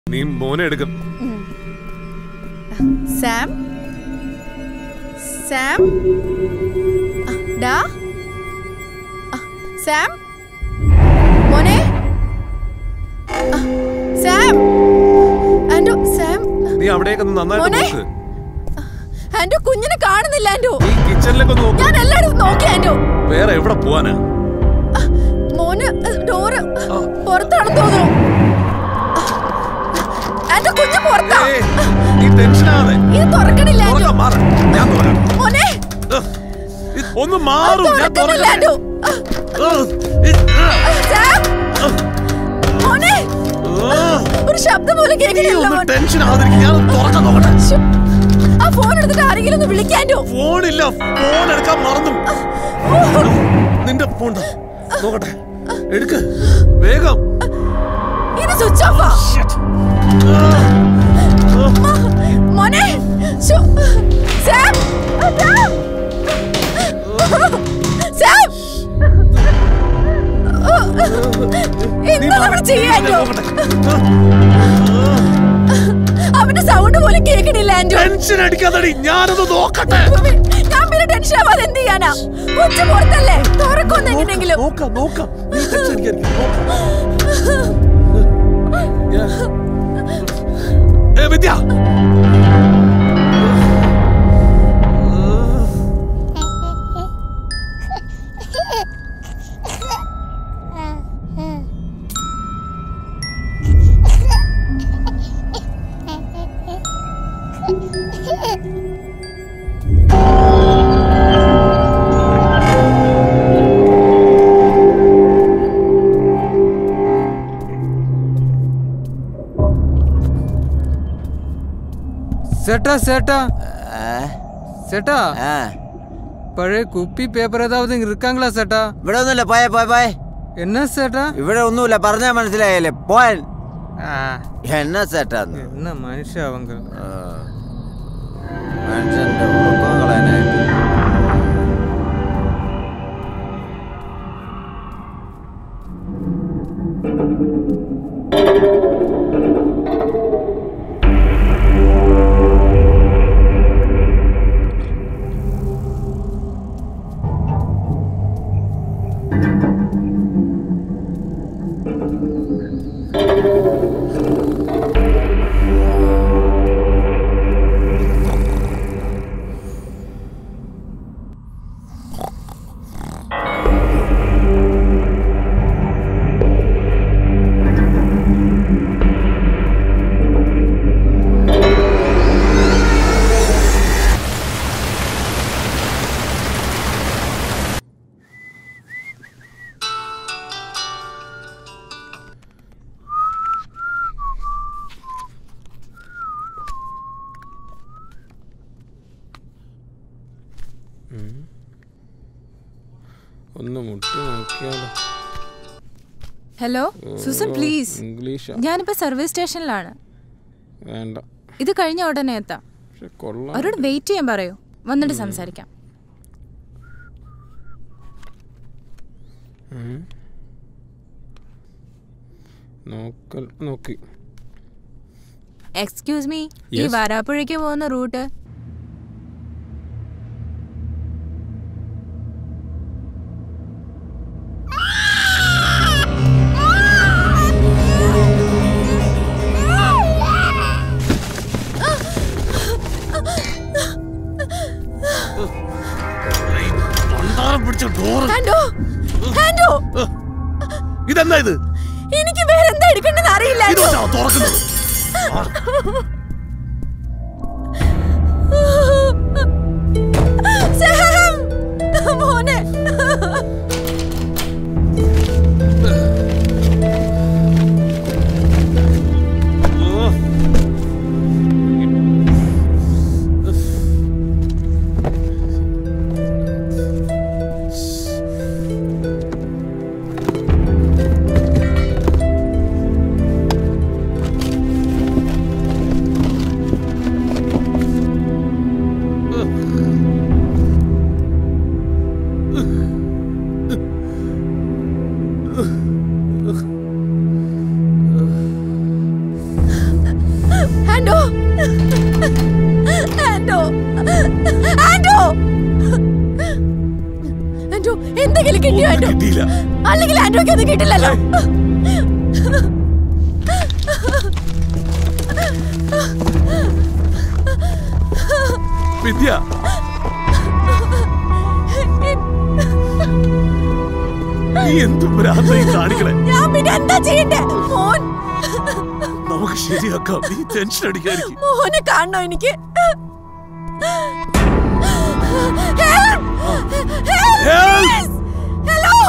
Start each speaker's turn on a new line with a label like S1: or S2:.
S1: നീ മോനെ എടുക്കും
S2: സാം സാം ആ, ഡാ ആ, സാം മോനെ ആ, സാം ആൻഡോ സാം
S1: നീ അവിടേക്ക് ഒന്ന് നന്നായിട്ട്
S2: മോനെ.
S1: നോക്ക്
S2: ആൻഡോ കുഞ്ഞിനെ കാണുന്നില്ല ആൻഡോ
S1: നീ കിച്ചണിലേക്ക് ഒന്ന് നോക്ക്
S2: ഞാൻ എല്ലായിടത്തും നോക്കി ആൻഡോ
S1: വേറെ എവിടെ പോവാനാ
S2: മോന് ഡോറ് പുറത്താണെന്ന് തോന്നുന്നു ആൻഡോ കുഞ്ഞ് പുറത്താ
S1: ഏയ്, നീ ടെൻഷനാതെ
S2: ഇത് തുറക്കണില്ല ആൻഡോ
S1: തുറക്കാം മാറ് ഞാൻ തുറക്കാം
S2: മോനെ
S1: ഉഹ്. ഇത് ഒന്ന് മാറും ഞാൻ
S2: തുറക്കുന്നില്ല
S1: തുറക്കാം
S2: ആൻഡോ
S1: ഉഹ്. ഇത്,
S2: സാം മോനെ
S1: ഉഹ്.
S2: ഒരു ശബ്ദം പോലും
S1: നീ
S2: കേൾക്കണില്ല
S1: ഒന്ന്
S2: മോൻ
S1: ടെൻഷൻ ആവാതിരിക്കും ഞാൻ തുറക്കാൻ നോക്കട്ടെ
S2: ശ്ശോ. ആ ഫോൺ എടുത്തിട്ട് ആരെങ്കിലും ഒന്ന് വിളിക്കാൻഡോ
S1: ഫോണില്ല ഫോൺ എടുക്കാൻ മറന്നു നിന്റെ ഫോൺ ദാ. നോക്കട്ടെ എടുക്ക് വേഗം
S2: ഇത് സ്വിച്ച് ഓഫാ
S1: Shit.
S2: മോനെ ശ്ശോ. സാം ആ, സാം സാം എന്താ നമ്മൾ ചെയ്യാൻഡോ
S1: നോക്കട്ടെ
S2: അവന്റെ സൗണ്ട് പോലും കേൾക്കണില്ല ആൻഡോ
S1: ടെൻഷൻ അടിക്കാതടി ഞാനത് നോക്കട്ടെ
S2: ഞാൻ പിന്നെ ടെൻഷൻ ആവാതെ എന്ത് ചെയ്യാനാ കൊച്ചു പുറത്തല്ലേ തുറക്കൊന്ന് എങ്ങനെയെങ്കിലും
S1: നോക്കാം നോക്കാം നീ ടെൻഷൻ അടിക്കാതിരിക്ക്. നോക്കാം. ഞാൻ- ഏ, വിദ്യ
S3: சேட்டா சேட்டா
S4: ஆ,
S3: சேட்டா
S4: ஆ.
S3: பழைய குப்பி பேப்பர் ஏதாவது இங்க இருக்காங்களா சேட்டா
S4: ഇവിടെ ഒന്നുമില്ല പോയ പോയ പോയ
S3: என்ன சேட்டா
S4: ഇവിടെ ഒന്നുമില്ല പറഞ്ഞാ മനസ്സിലായല്ലേ പോയാൽ
S3: ஆ,
S4: എന്നാ ചേട്ടാന്ന്
S3: என்ன மனுஷன் அவங்க
S4: ആ. മനുഷ്യന്റെ ഉറക്കം കളയാനായിട്ട്
S1: ഒന്ന് മുട്ടി നോക്കിയാലോ
S5: ഹലോ സുസൻ പ്ലീസ്
S1: ഇംഗ്ലീഷാ
S5: ഞാനിപ്പോ സർവീസ് സ്റ്റേഷനിലാണ്
S1: വേണ്ട
S5: ഇത് കഴിഞ്ഞ ഉടനെ എത്താം
S1: പക്ഷെ കൊള്ളാം
S5: അവരോട് വെയിറ്റ് ചെയ്യാൻ പറയൂ വന്നിട്ട് സംസാരിക്കാം
S1: നോക്കൽ നോക്കി
S5: എക്സ്ക്യൂസ് മീ ഈ
S1: Yes.
S5: വരാപ്പുഴയ്ക്ക് പോകുന്ന റൂട്ട്
S1: പണ്ടാരം പിടിച്ച ഡോറ്
S2: ആൻഡോ ആൻഡോ
S1: ഇതെന്താ ഇത്
S2: എനിക്ക് വേറെ എന്താ എടുക്കണ്ടെന്ന് അറിയില്ല
S1: ഇത്
S2: ആൻഡോ.
S1: വെച്ചാ തുറക്കുന്നത് ആ,
S2: സാം മോനെ
S1: ഓ.
S2: ആൻഡോ ആൻഡോ ആൻഡോ ആൻഡോ എന്തെങ്കിലും കിട്ടിയോ
S1: ഒന്നും
S2: ആൻഡോ
S1: കിട്ടിയില്ല
S2: അല്ലെങ്കിൽ ആൻഡ്രോയ്ക്ക് ഒന്നും കിട്ടില്ലല്ലോ
S1: വിദ്യ നീ എന്ത് ഭ്രാന്തായി കാണിക്കണേ
S2: ഞാൻ പിന്നെ എന്താ ചെയ്യണ്ടേ മോൻ
S1: നമുക്ക് ശരിയാക്കാം നീ ടെൻഷൻ അടിക്കാതിരിക്കും
S2: മോനെ കാണണോ എനിക്ക്
S1: Help!
S2: ഹലോ